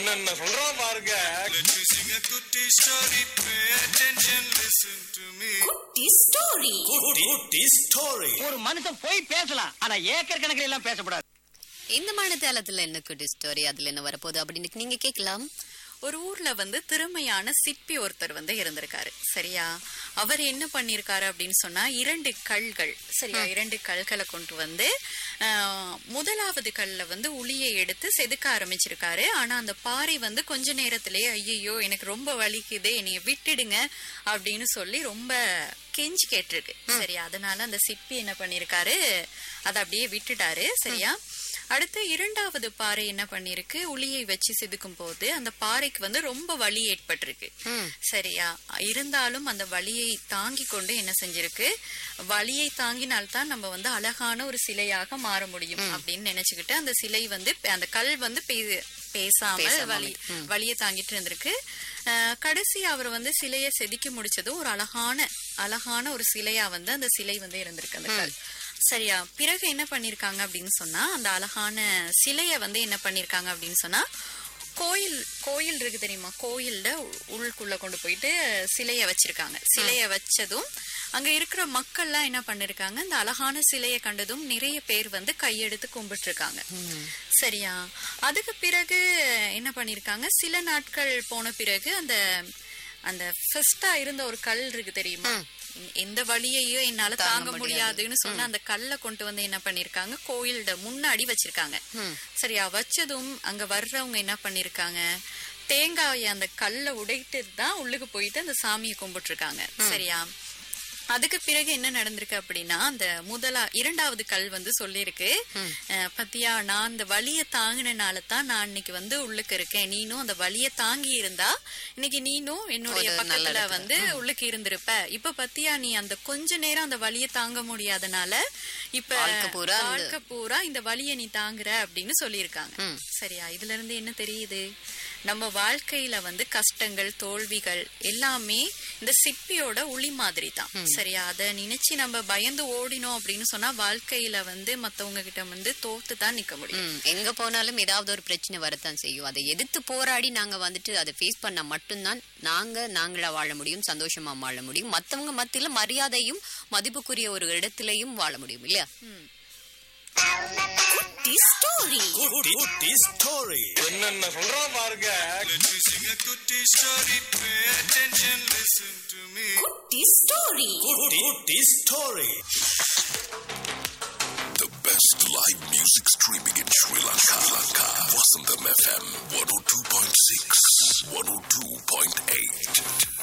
என்னென்ன சொல்றான் பாருங்க Let me sing a goody story. Pay attention, listen to me. குட்டி ஸ்டோரி குட்டி ஸ்டோரி ஒரு மனுஷன் போய் பேசலாம் ஆனா ஏக்கர் கணக்கில் எல்லாம் பேசக்கூடாது இந்த மனதாளத்துல என்ன குட்டி ஸ்டோரி அதுல என்ன வரப்போகுது அப்படின்னு நீங்க கேட்கலாம் ஒரு ஊர்ல வந்து திறமையான சிற்பி ஒருத்தர் வந்து இருந்திருக்காரு சரியா அவர் என்ன பண்ணிருக்காரு அப்படின்னு சொன்னா இரண்டு கல்கள் சரியா இரண்டு கல்களை கொண்டு வந்து ஆஹ், முதலாவது கல்ல வந்து உளியை எடுத்து செதுக்க ஆரம்பிச்சிருக்காரு ஆனா அந்த பாறை வந்து கொஞ்ச நேரத்திலேயே ஐயோ எனக்கு ரொம்ப வலிக்குதே என்னைய விட்டுடுங்க அப்படின்னு சொல்லி ரொம்ப கெஞ்சி கேட்டிருக்கு சரியா அதனால அந்த சிற்பி என்ன பண்ணிருக்காரு அதை அப்படியே விட்டுட்டாரு சரியா அடுத்து இரண்டாவது பாறை என்ன பண்ணிருக்கு உளியை வச்சு செதுக்கும் போது அந்த பாறைக்கு வந்து ரொம்ப வலி ஏற்பட்டிருக்கு சரியா இருந்தாலும் அந்த வலியை தாங்கி கொண்டு என்ன செஞ்சிருக்கு வலியை தாங்கினால்தான் நம்ம வந்து அழகான ஒரு சிலையாக மாற முடியும் அப்படின்னு நினைச்சுக்கிட்டு அந்த சிலை வந்து அந்த கல் வந்து பே- பேசாம பேசாம வலி வலியை தாங்கிட்டு இருந்திருக்கு அஹ், கடைசி அவர் வந்து சிலையை செதுக்கி முடிச்சதும் ஒரு அழகான அழகான ஒரு சிலையா வந்து அந்த சிலை வந்து இருந்திருக்கு அந்த கல் சரியா பிறகு என்ன பண்ணிருக்காங்க அப்படின்னு சொன்னா அந்த அழகான சிலைய வந்து என்ன பண்ணிருக்காங்க அப்படின்னு சொன்னா கோயில் கோயில் இருக்கு தெரியுமா கோயில்ல உ- உள்ளுக்குள்ள கொண்டு போயிட்டு சிலைய வச்சிருக்காங்க சிலைய வச்சதும் அங்க இருக்கிற மக்கள்லாம் என்ன பண்ணிருக்காங்க இந்த அழகான சிலைய கண்டதும் நிறைய பேர் வந்து கையெடுத்து கும்பிட்டு இருக்காங்க சரியா அதுக்கு பிறகு என்ன பண்ணிருக்காங்க சில நாட்கள் போன பிறகு அந்த அந்த ஃபர்ஸ்டா இருந்த ஒரு கல் இருக்கு தெரியுமா எந்த வழியையும் என்னால தாங்க முடியாதுன்னு சொன்ன அந்த கல்லை கொண்டு வந்து என்ன பண்ணிருக்காங்க கோயில்ட முன்னாடி வச்சிருக்காங்க சரியா வச்சதும் அங்க வர்றவங்க என்ன பண்ணிருக்காங்க தேங்காயை அந்த கல்லை உடைட்டு தான் உள்ளுக்கு போயிட்டு அந்த சாமியை கும்பிட்டு இருக்காங்க சரியா அதுக்கு பிறகு என்ன நடந்திருக்கு அப்படின்னா அந்த முதலா இரண்டாவது கல் வந்து சொல்லியிருக்கு அஹ், பத்தியா நான் அந்த வலிய தாங்கினால தான் நான் இன்னைக்கு வந்து உள்ளுக்கு இருக்கேன் நீனும் அந்த வலிய தாங்கி இருந்தா இன்னைக்கு நீனும் என்னுடைய ஒரு நல்ல பக்கத்துல இடத்துல. வந்து உள்ளுக்கு இருந்திருப்ப இப்ப பத்தியா நீ அந்த கொஞ்ச நேரம் அந்த வலிய தாங்க முடியாதனால இப்ப வாழ்க்கை பூரா அந்த- வாழ்க்கை பூரா இந்த வலிய நீ தாங்குற அப்படின்னு சொல்லியிருக்காங்க சரியா இதுல இருந்து என்ன தெரியுது நம்ம வாழ்க்கையில வந்து கஷ்டங்கள் தோல்விகள் எல்லாமே இந்த சிப்பியோட உளி மாதிரி தான் சரியா அத நினைச்சு நம்ம பயந்து ஓடினோம் அப்படின்னு சொன்னா வாழ்க்கையில வந்து மத்தவங்க கிட்ட வந்து தோத்து தான் நிக்க முடியும் ம், எங்க போனாலும் ஏதாவது ஒரு பிரச்சனை வரத்தான் செய்யும் அதை எதிர்த்து போராடி நாங்க வந்துட்டு அதை ஃபேஸ் பண்ணா மட்டும்தான் நாங்க நாங்களா வாழ முடியும் சந்தோஷமா வாழ முடியும் மத்தவங்க மத்தியில மரியாதையும் மதிப்புக்குரிய ஒரு இடத்திலையும் வாழ முடியும் இல்லையா குட்டி ஸ்டோரி குட்டி ஸ்டோரி என்னென்ன சொல்றான் பாருங்க Let me sing a goody story. Pay attention, listen to me. குட்டி ஸ்டோரி குட்டி story The best live music streaming in Sri Lanka. Sri Lanka. Vasantham FM 102.6, 102.8.